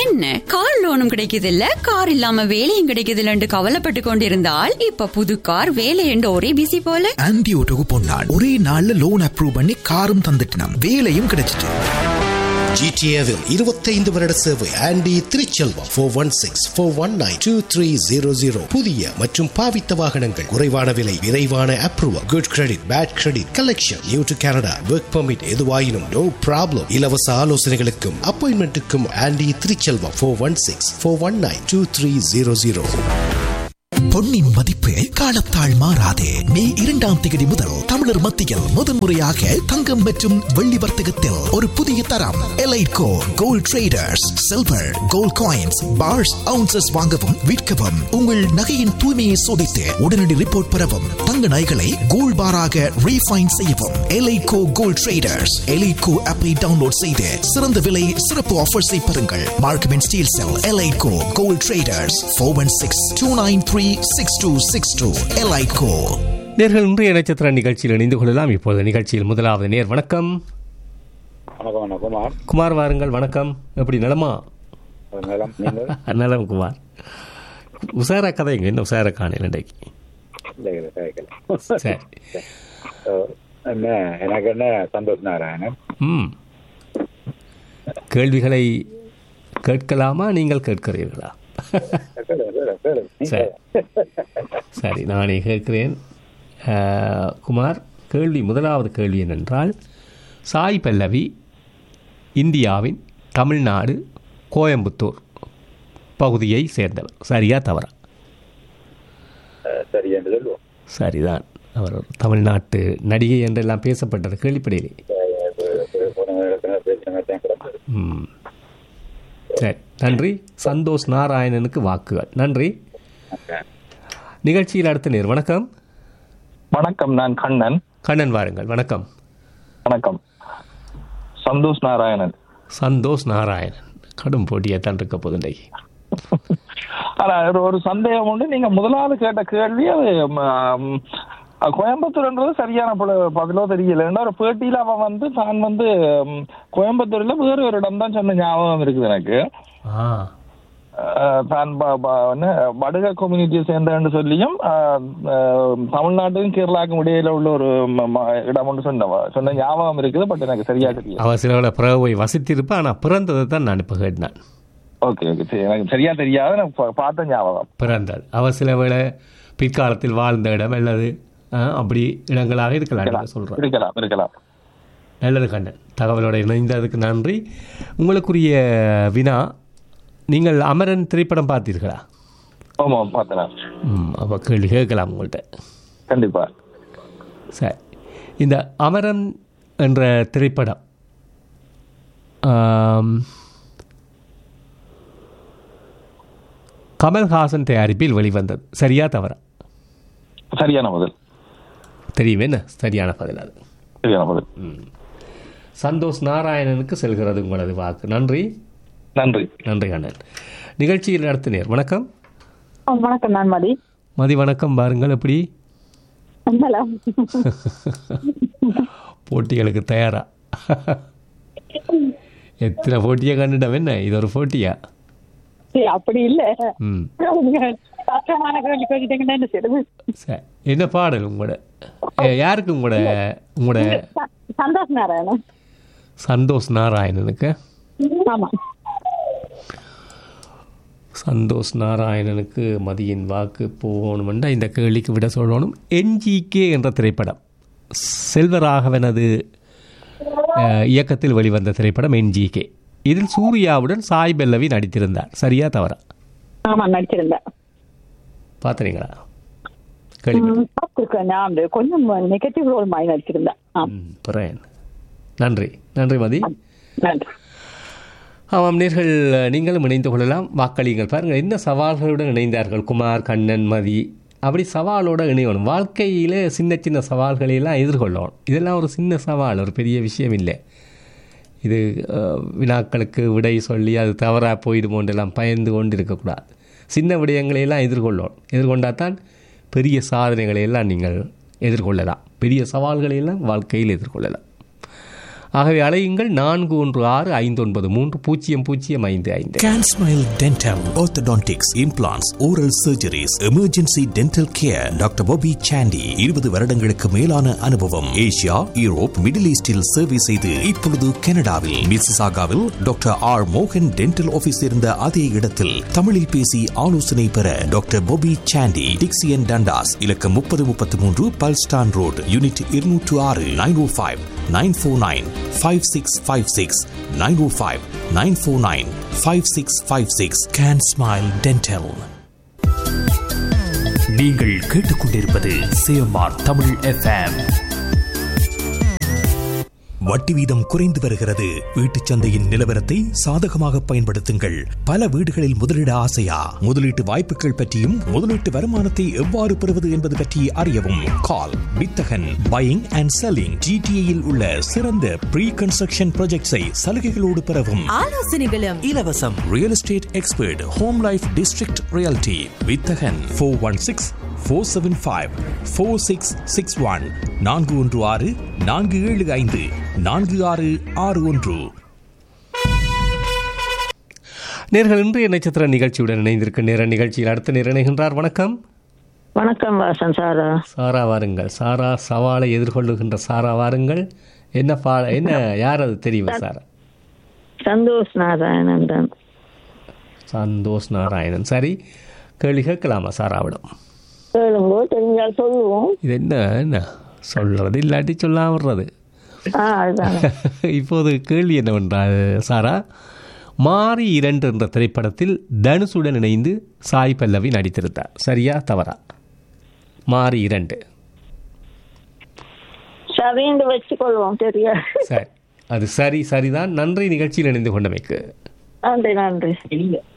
என்ன கார் லோனும் கிடைக்குது இல்ல கார் இல்லாம வேலையும் கிடைக்குது இல்லன்னு கவலைப்பட்டு கொண்டிருந்தால் இப்ப புது கார் வேலை என்று ஒரே பிசி போல ஆன்டி ஓட்டோக்கு பொன்னாள் ஒரே நாள்ல லோன் அப்ரூவ் பண்ணி காரும் தந்துட்டினான் வேலையும் கிடைச்சிட்டு ஜிடிஏவில் இருபத்தைந்து வருட சேவை Andy Thiruchelvam four one six four one nine two three zero zero புதிய மற்றும் பாவித்த வாகனங்கள் குறைவான விலை விரைவான approval good credit bad credit collection new to Canada work permit எதுவாயினும் நோ ப்ராப்ளம் இலவச ஆலோசனைகளுக்கும் அப்பாயின்மெண்ட்டுக்கும் Andy Thiruchelvam four one six four one nine two three zero zero பொன்னின் மதிப்பு காலத்தால் மாறாதே மே இரண்டாம் தேதி முதல் தமிழர் மத்தியில் முதன்முறையாக தங்கம் மற்றும் வெள்ளி வர்த்தகத்தில் ஒரு புதிய தரம் Eliteco gold traders silver gold coins bars ounces வாங்கவும் விற்கவும் உங்கள் நகையின் தூய்மையை சோதித்து உடனடி ரிப்போர்ட் பெறவும் தங்க நகைகளை கோல்ட் பாராக ரீஃபைன் செய்யவும் எலைட்கோ கோல்ட் ட்ரேடர்ஸ் எலைட்கோ ஆப்பை டவுன்லோட் செய்து சிறந்த விலை சிறப்பு ஆஃபர்ஸை பெறுங்கள் மார்க்கமெண்ட் still sell Eliteco gold traders four one six two nine three six two six two Eliteco நேர்கள் இன்றைய நட்சத்திர நிகழ்ச்சியில் இணைந்து கொள்ளலாம் இப்போது நிகழ்ச்சியில் முதலாவது நேர் வணக்கம் வணக்கம் வணக்கம் குமார் குமார் வாருங்கள் வணக்கம் எப்படி நலமா ஒரு நிலம் நீங்கள் நலம் குமார் உசாரா கதைங்க என்ன உசார காணையில் இன்றைக்கு இல்லை, இல்லை, கேட்கல. சரி அஹ், என்ன எனக்கு என்ன சந்தோஷ் நாராயணன் ம் கேள்விகளை கேட்கலாமா நீங்கள் கேட்கிறீர்களா கேளு, கேளு, கேளு. சரி சரி நானே கேட்கிறேன் அஹ், குமார் கேள்வி முதலாவது கேள்வி என்னென்றால் சாய் பல்லவி இந்தியாவின் தமிழ்நாடு கோயம்புத்தூர் பகுதியை சேர்ந்தவர் சரியா தவறா அஹ், சரி என்று சொல்லுவோம் சரிதான் அவர் ஒரு தமிழ்நாட்டு நடிகை என்றெல்லாம் பேசப்பட்டது கேள்விப்படையிலே போன இடத்துல பேசின மாதிரி தான் கிடந்தது. ம் சரி நன்றி சந்தோஷ் நாராயணனுக்கு வாக்குகள் நன்றி நிகழ்ச்சியில் அடுத்த நேர் வணக்கம் வணக்கம் நான் கண்ணன் கண்ணன் வாருங்கள் வணக்கம் வணக்கம் சந்தோஷ் நாராயணன் சந்தோஷ் நாராயணன் கடும் போட்டியை தான் இருக்க போது இன்றைக்கு ஆனா ஒரு- ஒரு சந்தேகம் உண்டு நீங்க முதலாவது கேட்ட கேள்வி அது ம், கோயம்புத்தூர்ன்றது சரியான பல- பதிலோ தெரியல ஏன்னா ஒரு பேட்டியில அவன் வந்து தான் வந்து ம், கோயம்புத்தூர்ல வேற ஒரு இடம் தான் சொன்ன ஞாபகம் இருக்குது எனக்கு ஆ அஹ், தான் ப- ப- என்ன, படுக கம்யூனிட்டியை சேர்ந்தேன்னு சொல்லியும் அஹ், அஹ், தமிழ்நாட்டுக்கும் கேரளாவுக்கும் இடையில உள்ள ஒரு ம- ம- இடம் ஒன்று சொன்ன சொன்ன ஞாபகம் இருக்குது பட் எனக்கு சரியா தெரியல அவ சில பிறவை வசித்திருப்பா ஆனால் பிறந்ததை தான் நான் இப்போ கேட்டேன் ஓகே ஓகே சரி எனக்கு சரியா தெரியாது நான் பா- பார்த்த ஞாபகம் பிறந்தது அவ சில வேளை பிற்காலத்தில் வாழ்ந்த இடம் அல்லது ஆ, அப்படி இடங்களாக இருக்கலாம் சொல்கிறேன் இருக்கலாம் இருக்கலாம் நல்லது கண்ணன் தகவலோட இணைந்ததுக்கு நன்றி உங்களுக்குரிய வினா நீங்கள் அமரன் திரைப்படம் பார்த்தீர்களா ஆமா பார்த்தேன் ம் அப்போ கேள்வி கேட்கலாம் உங்கள்கிட்ட கண்டிப்பா சரி இந்த அமரன் என்ற திரைப்படம் ஆம், கமல்ஹாசன் தயாரிப்பில் வெளிவந்தது சரியா தவறா சரியான பதில் தெரியுமே என்ன சரியான பதில் அது சரியான பதில் சந்தோஷ் நாராயணனுக்கு செல்கிறது உங்களது வாக்கு நன்றி நன்றி நன்றி கண்ணன் நிகழ்ச்சியில் நடத்தினேர் வணக்கம் ஆ, வணக்கம் நான் மதி மதி வணக்கம் பாருங்கள் எப்படி நலம். போட்டிகளுக்கு தயாரா எத்தனை போட்டியை கண்டுட்டோம் என்ன இது ஒரு போட்டியா சரி, அப்படி இல்ல ம் நீங்க கஷ்டமான கேள்வி கேட்டுட்டீங்கன்னா என்ன செய்யுது சரி என்ன பாடல் உங்களோட ஏ, யாருக்கு உங்களோட உங்களோட ச- சந்தோஷ் நாராயணன் சந்தோஷ் நாராயணனுக்கு ஆமா சந்தோஷ் நாராயணனுக்கு மதியின் வாக்கு போகணுமெண்டா இந்த கேள்விக்கு விட சொல்லணும் என்ஜிகே என்ற திரைப்படம் செல்வராகவனது அஹ், இயக்கத்தில் வெளிவந்த திரைப்படம் என்ஜிகே இதில் சூர்யாவுடன் சாய் பல்லவி நடித்திருந்தார் சரியா தவறா ஆமா நடிச்சிருந்தேன் பார்த்துறீங்களா கேள்வி ம், பார்த்திருக்கேன் நான் வந்து கொஞ்சம் நெகட்டிவ் ரோல் மாதிரி நடிச்சிருந்தேன் ஆம். ம், பிறகு நன்றி நன்றி மதி நன்றி ஆமாம் நேர்கள் நீங்களும் இணைந்து கொள்ளலாம் வாக்களிங்கள் பாருங்கள் என்ன சவால்களுடன் இணைந்தார்கள் குமார் கண்ணன் மதி அப்படி சவாலோடு இணையணும் வாழ்க்கையில் சின்ன சின்ன சவால்களை எல்லாம் எதிர்கொள்ளணும் இதெல்லாம் ஒரு சின்ன சவால் ஒரு பெரிய விஷயம் இல்லை இது அஹ், வினாக்களுக்கு விடை சொல்லி அது தவறாக போயிடுமோன்றெல்லாம் பயந்து கொண்டு இருக்கக்கூடாது சின்ன விடயங்களை எல்லாம் எதிர்கொள்ளணும் எதிர்கொண்டால் தான் பெரிய சாதனைகளை எல்லாம் நீங்கள் எதிர்கொள்ளலாம் பெரிய சவால்களை எல்லாம் வாழ்க்கையில் எதிர்கொள்ளலாம் ஆகவே அலையுங்கள் நான்கு ஒன்று ஆறு ஐந்து ஒன்பது மூன்று பூஜ்ஜியம் பூஜ்ஜியம் ஐந்து ஐந்து Can Smile Dental, Orthodontics, Implants, Oral Surgeries, Emergency Dental Care, doctor Bobby Sandhi இருபது வருடங்களுக்கு மேலான அனுபவம் ஏசியா யூரோப் மிடில் ஈஸ்டில் சேவை செய்து இப்பொழுது கனடாவில் மிசிசாகாவில் டாக்டர் ஆர் மோகன் டென்டல் ஆபீஸ் இருந்த அதே இடத்தில் தமிழில் பேசி ஆலோசனை பெற டாக்டர் Bobby சாண்டி டிக்சியன் டண்டாஸ் இலக்கம் முப்பது முப்பத்தி மூன்று பல்ஸ்டான் ரோடு யூனிட் இருநூற்று ஆறு nine O five nine four nine five six five six nine O five nine four nine five six five six can smile dental நீங்கள் கேட்டுக்கொண்டிருப்பது சிஎம்ஆர் தமிழ் எஃப்எம் வட்டி வீதம் குறைந்து வருகிறது வீட்டுச் சந்தையின் நிலவரத்தை சாதகமாக பயன்படுத்துங்கள் பல வீடுகளில் முதலீட ஆசையா முதலீட்டு வாய்ப்புகள் பற்றியும் முதலீட்டு வருமானத்தை எவ்வாறு பெறுவது என்பது பற்றி அறியவும் கால் வித்தகன் பையிங் அண்ட் செல்லிங் ஜிடிஏயில் உள்ள சிறந்த ப்ரீ கன்ஸ்ட்ரக்ஷன் ப்ராஜெக்ட்ஸை சலுகைகளோடு பெறவும் ஆலோசனைகளும் இலவசம் real estate expert home life district realty Vithagan four one six four seven five four six six one நான்கு ஒன்று ஆறு நான்கு ஏழு ஐந்து நான்கு ஆறு ஆறு ஒன்று நேர்கள் இன்றைய நட்சத்திர நிகழ்ச்சியுடன் இணைந்திருக்க நேர நிகழ்ச்சியில் அடுத்த நேரம் இணைகின்றார் வணக்கம் வணக்கம் வாசன் சார் சாரா வாருங்கள் சாரா சவாலை எதிர்கொள்ளுகின்ற சாரா வாருங்கள் என்ன பா என்ன யார் அது தெரியும் சாரா சந்தோஷ் நாராயணன் தான் சந்தோஷ் நாராயணன் சரி கேள்வி கேட்கலாமா சாராவிடம் கேளுங்க தெரிஞ்சால் சொல்லுவோம் இது என்ன என்ன சொல்றது இல்லாட்டி சொல்லாம வர்றது ஆ அதுதான் இப்போது கேள்வி என்னவென்றால் சாரா மாரி இரண்டு என்ற திரைப்படத்தில் தனுஷுடன் இணைந்து சாய் பல்லவி நடித்திருந்தார் சரியா தவறா மாரி இரண்டு சரின்னு வச்சுக்கொள்வோம் சரியா சரி அது சரி சரிதான் நன்றி நிகழ்ச்சியில் இணைந்து கொண்டமைக்கு நன்றி நன்றி